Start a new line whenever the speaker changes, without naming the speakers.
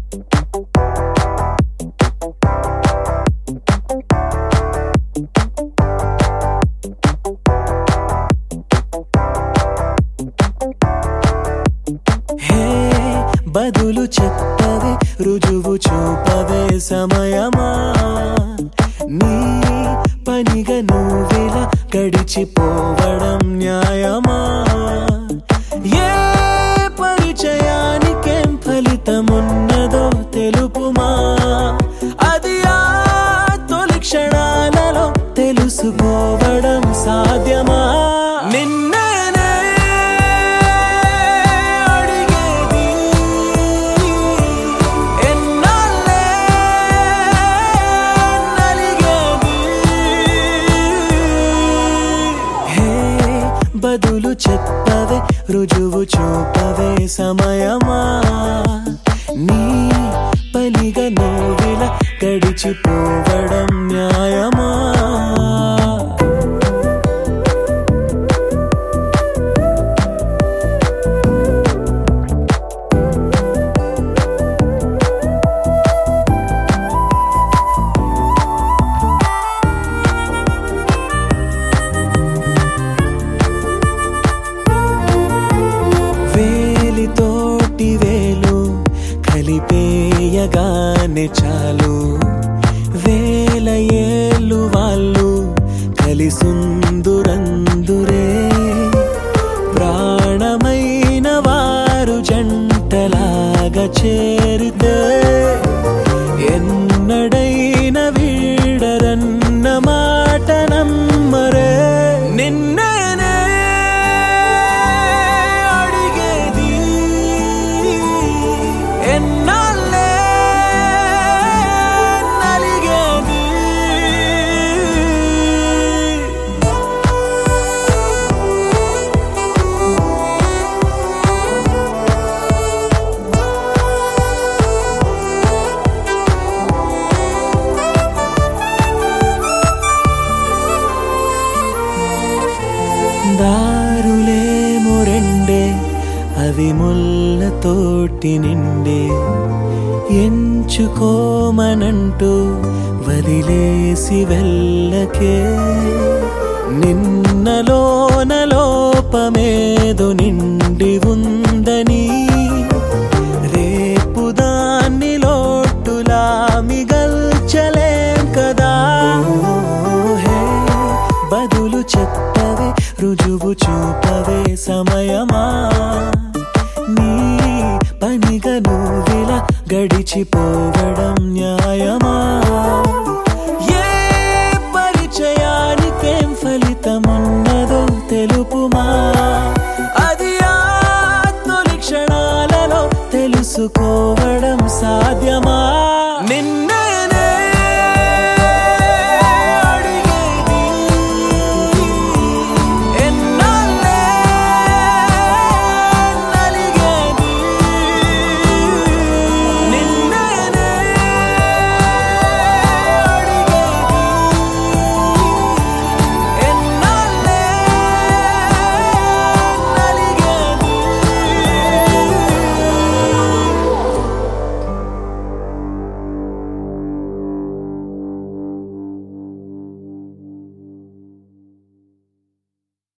హే బదులు చెప్పవే రుజువు చూపవే సమయమా నీ పనిగా నువ్విలా గడిచిపోవడం న్యాయమా ఏ పరిచయానికేం ఫలితమున్నదో తెలుపుమా అది ఆ తొలి క్షణాలలో తెలుసుకోవడం సాధ్యమా నిన్నేనే అడిగేది ఎన్నాళ్ళే నలిగేది హే బదులు చెప్పవే రుజువు చూపవే సమయమా నీ పనిగా నువ్విలా గడిచిపోవడం న్యాయమా వేలితోటి వేలు కలిపేయగానే చాలు వేల ఏళ్ళు వాళ్ళు కలిసుందురందురే ప్రాణమైన వారు జంటలాగా చేరితే ఎన్నడైన వీడరన్న మాట నమ్మరే నిన్నేనే అడిగేది ఎన్నాళ్ళే నలిగేది దారులేమో రెండే అవి ముళ్ళతోటి నిండే ఎంచుకోమనంటూ వదిలేసి వెళ్ళకే నిన్నలోన లోపమేదో నిండి ఉందని రేపు దాన్ని లోటులా మిగల్చలేం కదా హే బదులు చెప్పవే రుజువు చూపవే సమయమా నీ పనిగా నువ్విలా గడిచిపోవడం న్యాయమా ఏ పరిచయానికేం ఫలితమున్నదో తెలుపుమా అది ఆ తొలి క్షణాలలో తెలుసుకోవడం